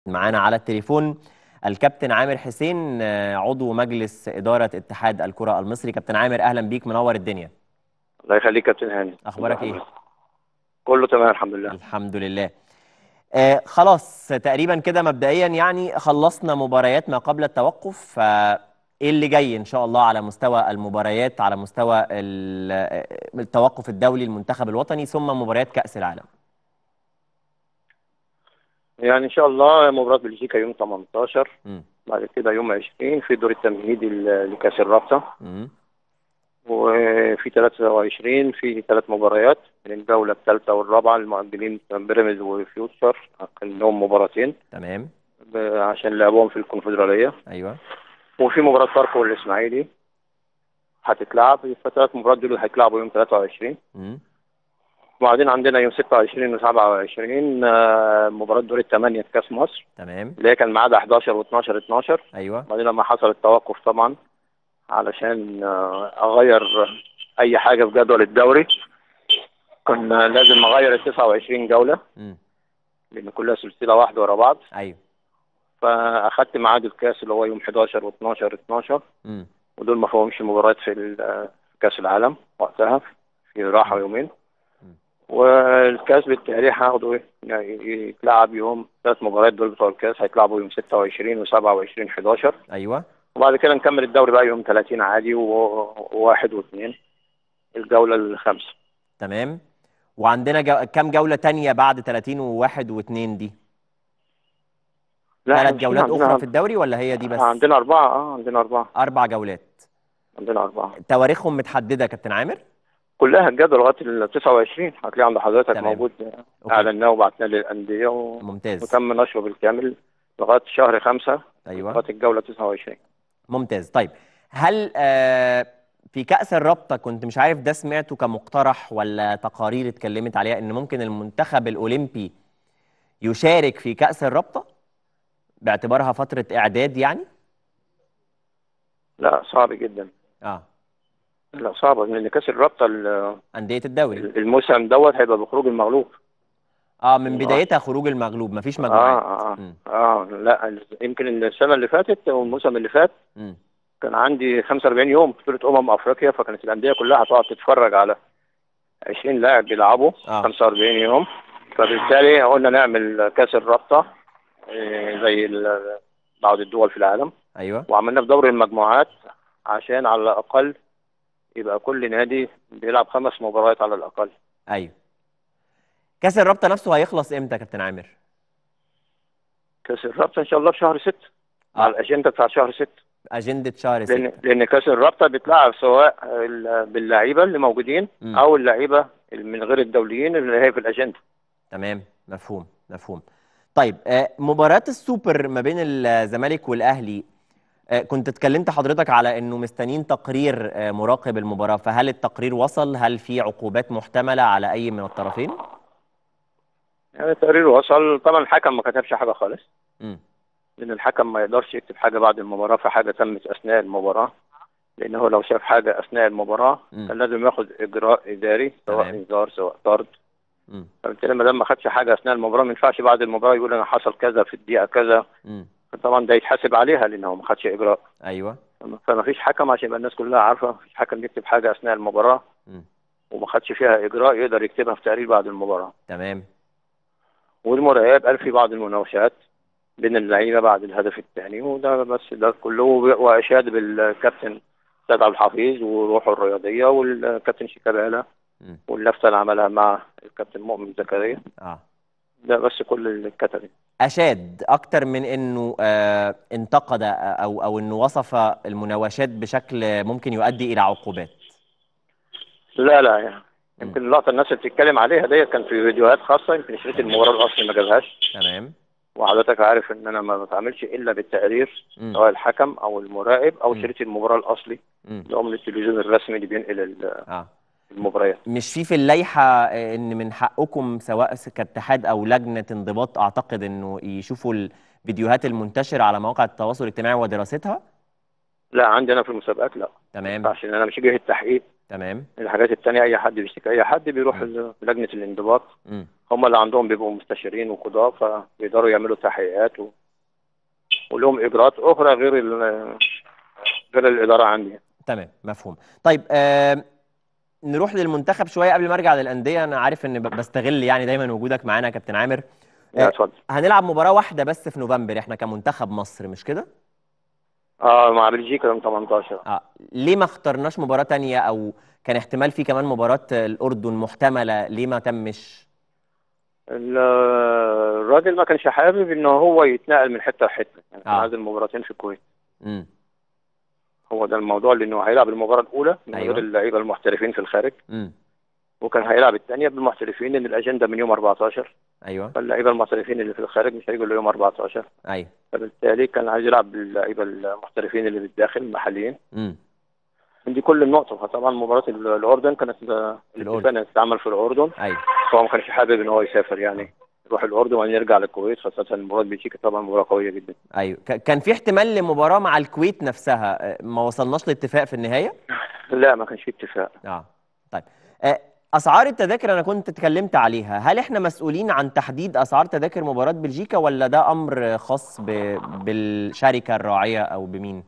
معانا على التليفون الكابتن عامر حسين آه، عضو مجلس إدارة اتحاد الكرة المصري كابتن عامر أهلا بيك منور الدنيا الله يخليك كابتن هاني أخبارك إيه؟ كله تمام الحمد لله الحمد لله آه خلاص تقريبا كده مبدئيا يعني خلصنا مباريات ما قبل التوقف فإيه اللي جاي إن شاء الله على مستوى المباريات على مستوى ال- آه، التوقف الدولي المنتخب الوطني ثم مباريات كأس العالم يعني ان شاء الله مباراة بلجيكا يوم 18 مم. بعد كده يوم 20 في دور التمهيدي ل- لكاس الرابطة مم. وفي 23 في ثلاث مباريات من الجولة الثالثة والرابعة المؤجلين بيراميدز وفيوتشر كان لهم مباراتين تمام ب- عشان لعبهم في الكونفدرالية أيوه وفي مباراة فاركو والإسماعيلي هتتلعب فالثلاث مباريات دول هيتلعبوا يوم 23 مم. وبعدين عندنا يوم 26 و27 آه، مباراة دور الثمانية في كأس مصر تمام اللي هي كان ميعادها 11 و12 12 أيوه بعدين لما حصل التوقف طبعا علشان آه، اغير اي حاجه في جدول الدوري كنا لازم اغير ال 29 جوله مم. لان كلها سلسله واحده ورا بعض أيوه فاخدت ميعاد الكاس اللي هو يوم 11 و12 12 مم. ودول ما فيهمش مباريات في ال- آه، في كاس العالم وقتها في راحه يومين مم. والكاس بالتالي هاخده إيه؟ يعني يتلعب يوم ثلاث مباريات دول بتوع الكاس هيتلعبوا يوم 26 و27 11 أيوه وبعد كده نكمل الدوري بقى يوم 30 عادي و- وواحد واثنين الجولة الخامسة تمام وعندنا جو... كام جولة تانية بعد 30 وواحد واثنين دي؟ لا ثلاث إحنا مش جولات عندنا أخرى في الدوري ولا هي دي بس؟ عندنا أربعة اه عندنا أربعة أربع جولات عندنا أربعة تواريخهم متحددة يا كابتن عامر؟ كلها الجدول لغاية ال 29 هتلاقي عند حضرتك تمام. موجود أوكي. أعلناه وبعتناه للأندية و- ممتاز وتم نشره بالكامل لغاية شهر خمسة أيوه لغاية الجولة 29 ممتاز طيب هل آه في كأس الرابطة كنت مش عارف ده سمعته كمقترح ولا تقارير اتكلمت عليها إن ممكن المنتخب الأولمبي يشارك في كأس الرابطة باعتبارها فترة إعداد يعني؟ لا صعب جدا اه لا صعبة لأن كأس الرابطة ال- أندية الدوري الموسم دوت هيبقى بخروج المغلوب اه من آه. بدايتها خروج المغلوب مفيش اه مجموعات اه مم. اه لا يمكن السنة اللي فاتت والموسم اللي فات مم. كان عندي 45 يوم بطولة أمم أفريقيا فكانت الأندية كلها هتقعد تتفرج على 20 لاعب بيلعبوا آه. 45 يوم فبالتالي قلنا نعمل كأس الرابطة آه، زي ال- بعض الدول في العالم ايوه وعملنا في دوري المجموعات عشان على الأقل يبقى كل نادي بيلعب خمس مباريات على الأقل ايوه كاس الرابطه نفسه هيخلص امتى يا كابتن عامر كأس الرابطة إن شاء الله في شهر 6 آه. على الأجندة بتاع شهر 6 اجنده شهر لأن 6 لأن كأس الرابطة بيتلعب سواء ال- باللعيبة اللي موجودين مم. أو اللعيبة من غير الدوليين اللي هي في الأجندة تمام مفهوم مفهوم طيب آه، مباراة السوبر ما بين الزمالك والاهلي آه، كنت اتكلمت حضرتك على انه مستنيين تقرير آه، مراقب المباراة فهل التقرير وصل هل في عقوبات محتملة على اي من الطرفين يعني التقرير وصل طبعا الحكم ما كتبش حاجة خالص امم لأن الحكم ما يقدرش يكتب حاجة بعد المباراة في حاجة تمت أثناء المباراة لأن هو لو شاف حاجة أثناء المباراة مم. كان لازم ياخد إجراء إداري سواء تمام. إنذار سواء طرد امم فبالتالي ما دام ما خدش حاجة أثناء المباراة ما ينفعش بعد المباراة يقول أنا حصل كذا في الدقيقة كذا امم طبعا ده يتحاسب عليها لأنه ما خدش إجراء ايوه فما فيش حكم عشان يبقى الناس كلها عارفة ما فيش حكم يكتب حاجة أثناء المباراة امم وما خدش فيها إجراء يقدر يكتبها في تقرير بعد المباراة تمام والمراقب قال في بعض المناوشات بين اللعيبه بعد الهدف الثاني وده بس ده كله واشاد بالكابتن سيد عبد الحفيظ وروحه الرياضيه والكابتن شيكابالا مم. واللفته اللي عملها مع الكابتن مؤمن زكريا اه ده بس كل اللي اتكتب اشاد اكتر من انه آه انتقد او او انه وصف المناوشات بشكل ممكن يؤدي الى عقوبات لا لا يعني مم. يمكن اللقطه الناس اللي بتتكلم عليها ديت كان في فيديوهات خاصه يمكن شريط المباراه الاصلي ما جابهاش تمام وحضرتك عارف ان انا ما بتعاملش الا بالتقرير مم. سواء الحكم او المراقب او مم. شريط المباراه الاصلي مم. اللي هو من التلفزيون الرسمي اللي بينقل ال- اه المباريات مش في في اللائحه آه، ان من حقكم سواء كاتحاد او لجنه انضباط اعتقد انه يشوفوا الفيديوهات المنتشره على مواقع التواصل الاجتماعي ودراستها لا عندنا في المسابقات لا ما تمام ينفعش ان انا مش جهه تحقيق تمام الحاجات التانية اي حد بيشتكي اي حد بيروح مم. ل- لجنة الانضباط مم. هم اللي عندهم بيبقوا مستشارين وقضاة فبيقدروا يعملوا تحقيقات و... ولهم اجراءات اخرى غير ال... غير الادارة عندي تمام مفهوم طيب آه نروح للمنتخب شويه قبل ما ارجع للانديه انا عارف ان ب- بستغل يعني دايما وجودك معانا يا كابتن عامر يا آه، اتفضل هنلعب مباراه واحده بس في نوفمبر احنا كمنتخب مصر مش كده اه مع بلجيكا يوم 18 اه ليه ما اخترناش مباراه تانية او كان احتمال في كمان مباراه الاردن محتمله ليه ما تمش ال- الراجل ما كانش حابب ان هو يتنقل من حته لحته يعني كان آه. عايز المباراتين في الكويت امم هو ده الموضوع لانه هيلعب المباراه الاولى من أيوة. غير اللعيبه المحترفين في الخارج امم وكان هيلعب الثانيه بالمحترفين لان الاجنده من يوم 14 ايوه فاللعيبه المحترفين اللي في الخارج مش هيجوا الا يوم 14 ايوه فبالتالي كان عايز يلعب باللعيبه المحترفين اللي بالداخل المحليين امم دي كل النقطه فطبعا مباراه ال- الاردن كانت الأردن. الاتفاق انها تتعمل في الاردن ايوه فهو ما كانش حابب ان هو يسافر يعني يروح الاردن وبعدين يرجع للكويت خاصه مباراه بلجيكا طبعا مباراه قويه جدا ايوه ك- كان في احتمال لمباراه مع الكويت نفسها آه، ما وصلناش لاتفاق في النهايه لا ما كانش في اتفاق اه طيب آه، اسعار التذاكر انا كنت اتكلمت عليها هل احنا مسؤولين عن تحديد اسعار تذاكر مباراه بلجيكا ولا ده امر خاص ب... بالشركه الراعيه او بمين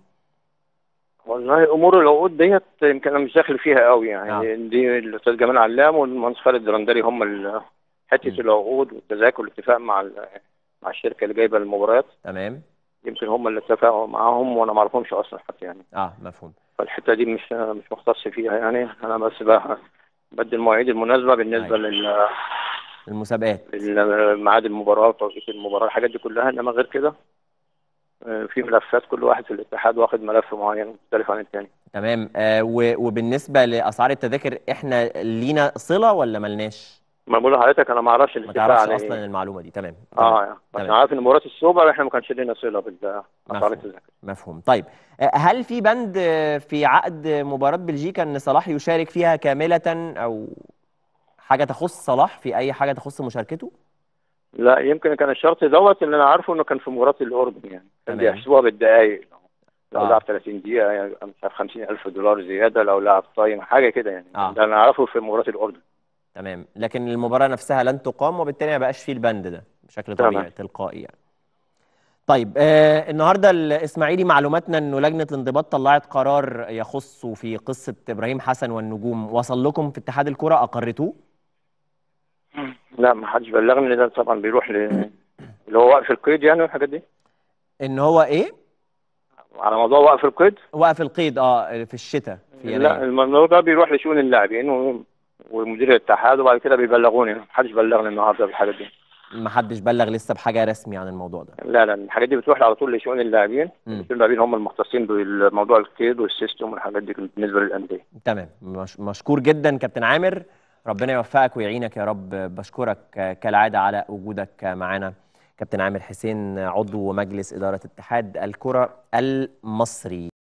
والله امور العقود ديت يمكن انا مش داخل فيها قوي يعني نعم. دي الاستاذ جمال علام والمهندس خالد درندري هم ال- حته م. العقود والتذاكر والاتفاق مع ال- مع الشركه اللي جايبه المباريات تمام يمكن هم اللي اتفقوا معاهم وانا ما اعرفهمش اصلا حتى يعني اه مفهوم فالحته دي مش مش مختص فيها يعني انا بس بقى بدي المواعيد المناسبه بالنسبه أيوة. لل المسابقات لميعاد المباراه وتوقيت المباراه الحاجات دي كلها انما غير كده آه، في ملفات كل واحد في الاتحاد واخد ملف معين مختلف عن الثاني تمام آه و... وبالنسبه لاسعار التذاكر احنا لينا صله ولا ملناش ما بقول لحضرتك انا ما اعرفش ما الاتفاق تعرفش على اصلا ايه المعلومه دي تمام تمام. اه يعني بس تمام. انا عارف ان مباراه السوبر احنا ما كانش لنا صله بالاسعار مفهوم. التذاكر مفهوم طيب آه، هل في بند آه، في عقد مباراة بلجيكا ان صلاح يشارك فيها كاملة او حاجة تخص صلاح في اي حاجة تخص مشاركته لا يمكن كان الشرط دوت اللي انا عارفه انه كان في مباراه الاردن يعني كان تمام. بيحسبوها بالدقائق لو آه. لعب 30 دقيقه يعني مش عارف 50000 دولار زياده لو لعب تايم حاجه كده يعني آه. ده انا اعرفه في مباراه الاردن تمام لكن المباراة نفسها لن تقام وبالتالي ما بقاش فيه البند ده بشكل تمام. طبيعي تلقائي يعني طيب آه النهارده الاسماعيلي معلوماتنا انه لجنة الانضباط طلعت قرار يخص في قصة ابراهيم حسن والنجوم وصل لكم في اتحاد الكرة اقرتوه لا ما حدش بلغني إن ده طبعا بيروح ل اللي هو وقف القيد يعني والحاجات دي ان هو ايه على موضوع وقف القيد وقف القيد اه في الشتاء في لا يناير الموضوع ده بيروح لشؤون اللاعبين و... ومدير الاتحاد وبعد كده بيبلغوني ما حدش بلغني النهارده بالحاجات دي ما حدش بلغ لسه بحاجه رسمي عن الموضوع ده لا لا الحاجات دي بتروح على طول لشؤون اللاعبين مم. شؤون اللاعبين هم المختصين بالموضوع القيد والسيستم والحاجات دي بالنسبه للانديه تمام مش مشكور جدا كابتن عامر ربنا يوفقك ويعينك يا رب بشكرك كالعاده على وجودك معانا كابتن عامر حسين عضو مجلس اداره اتحاد الكره المصري